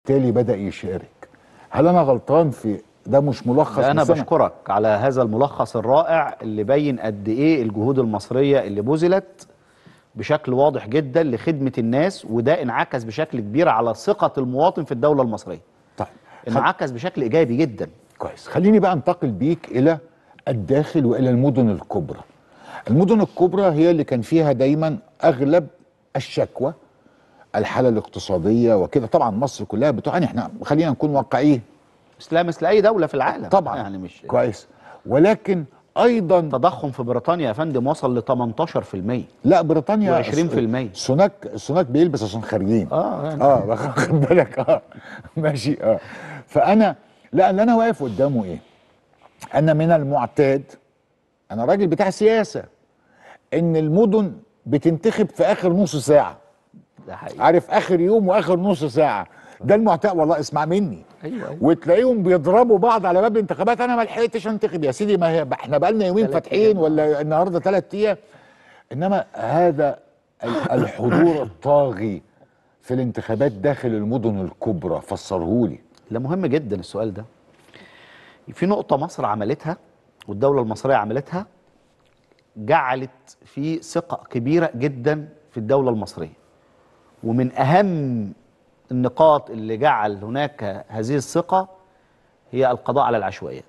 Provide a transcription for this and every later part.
وبالتالي بدا يشارك هل انا غلطان في ده مش ملخص انا بس أنا- بشكرك على هذا الملخص الرائع اللي بين قد ايه الجهود المصريه اللي بذلت بشكل واضح جدا لخدمه الناس وده انعكس بشكل كبير على ثقه المواطن في الدوله المصريه طيب خل... انعكس بشكل ايجابي جدا كويس خليني بقى انتقل بيك الى الداخل والى المدن الكبرى المدن الكبرى هي اللي كان فيها دايما اغلب الشكوى الحاله الاقتصاديه وكده طبعا مصر كلها بتعاني احنا خلينا نكون واقعيين مثل مثل اي دوله في العالم طبعا يعني مش كويس ولكن ايضا التضخم في بريطانيا يا فندم وصل ل 18% لا بريطانيا و20%. سوناك سوناك بيلبس عشان خارجين اه يعني اه واخد بالك اه ماشي اه فانا لا اللي انا واقف قدامه ايه انا من المعتاد انا راجل بتاع سياسه ان المدن بتنتخب في اخر نص ساعه ده حقيقي عارف اخر يوم واخر نص ساعه ده المعتاد والله اسمع مني ايوه ايوه وتلاقيهم بيضربوا بعض على باب الانتخابات انا ما لحقتش انتخب يا سيدي ما هي احنا بقالنا يومين تلات فاتحين أيام. ولا النهارده ثلاث ايام انما هذا ال- الحضور الطاغي في الانتخابات داخل المدن الكبرى فسرهولي لا مهم جدا السؤال ده في نقطة مصر عملتها والدولة المصرية عملتها جعلت في ثقة كبيرة جدا في الدولة المصرية ومن أهم النقاط اللي جعل هناك هذه الثقة هي القضاء على العشوائيات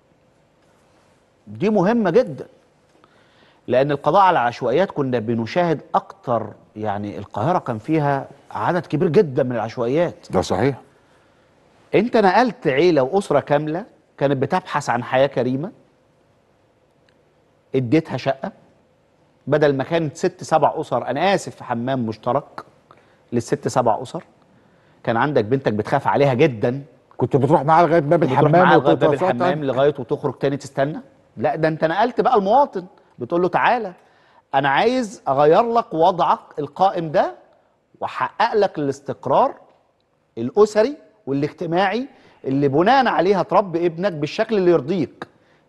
دي مهمة جدا لأن القضاء على العشوائيات كنا بنشاهد أكتر يعني القاهرة كان فيها عدد كبير جدا من العشوائيات ده صحيح انت نقلت عيله واسره كامله كانت بتبحث عن حياه كريمه اديتها شقه بدل ما كانت ست سبع اسر انا اسف في حمام مشترك للست سبع اسر كان عندك بنتك بتخاف عليها جدا كنت بتروح معاه لغايه باب بتروح الحمام معاها لغايه باب وتتوسط. الحمام لغايه وتخرج تاني تستنى لا ده انت نقلت بقى المواطن بتقول له تعالى انا عايز اغير لك وضعك القائم ده واحقق لك الاستقرار الاسري والاجتماعي اللي بناء عليه هتربي ابنك بالشكل اللي يرضيك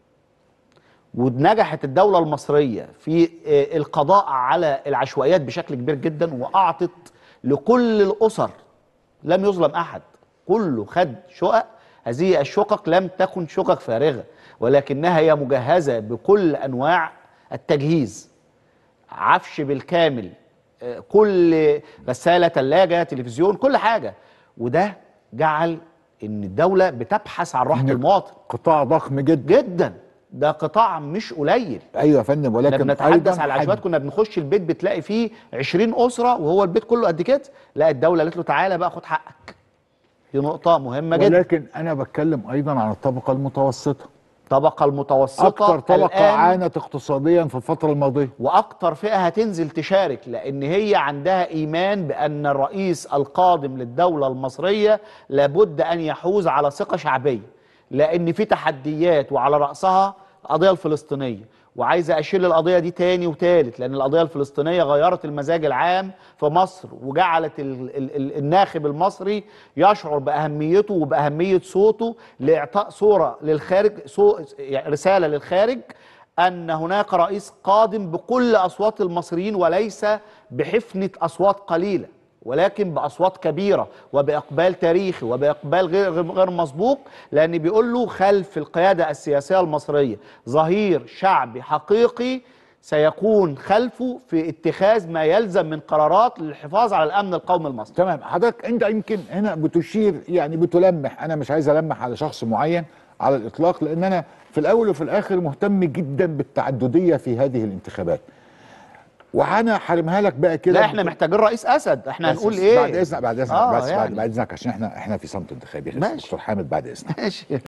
ونجحت الدولة المصرية في آه، القضاء على العشوائيات بشكل كبير جدا وأعطت لكل الأسر لم يظلم أحد كله خد شقق هذه الشقق لم تكن شقق فارغة ولكنها هي مجهزة بكل أنواع التجهيز عفش بالكامل آه، كل غسالة ثلاجة تلفزيون كل حاجة وده جعل ان الدولة بتبحث عن راحة إنك- المواطن قطاع ضخم جدا جدا ده قطاع مش قليل ايوه يا فندم احنا ولكن بنتحدث أيضاً على العشوائيات كنا بنخش البيت بتلاقي فيه 20 اسره وهو البيت كله قد كده لا الدوله قالت له تعالى بقى خد حقك دي نقطه مهمه جدا ولكن انا بتكلم ايضا عن الطبقه المتوسطه الطبقه المتوسطه اكتر طبقه الآن عانت اقتصاديا في الفتره الماضيه واكتر فئه هتنزل تشارك لان هي عندها ايمان بان الرئيس القادم للدوله المصريه لابد ان يحوز على ثقه شعبيه لان في تحديات وعلى راسها القضيه الفلسطينيه وعايزه اشيل القضيه دي تاني وتالت لان القضيه الفلسطينيه غيرت المزاج العام في مصر وجعلت ال ال ال الناخب المصري يشعر باهميته وباهميه صوته لاعطاء صوره للخارج صو يعني رساله للخارج أن هناك رئيس قادم بكل أصوات المصريين وليس بحفنة أصوات قليلة ولكن بأصوات كبيرة وبإقبال تاريخي وبإقبال غير غير مسبوق لأن بيقول له خلف القيادة السياسية المصرية ظهير شعبي حقيقي سيكون خلفه في اتخاذ ما يلزم من قرارات للحفاظ على الأمن القومي المصري تمام حضرتك انت يمكن هنا بتشير يعني بتلمح انا مش عايز المح على شخص معين على الاطلاق لان انا في الاول وفي الاخر مهتم جدا بالتعدديه في هذه الانتخابات وانا حارمها لك بقى كده لا احنا محتاجين رئيس أسد احنا بس- هنقول بس ايه بعد اذنك بعد اذنك آه بس بعد, يعني. بعد اذنك عشان احنا احنا في صمت انتخابي ماشي. دكتور حامد بعد اذنك ماشي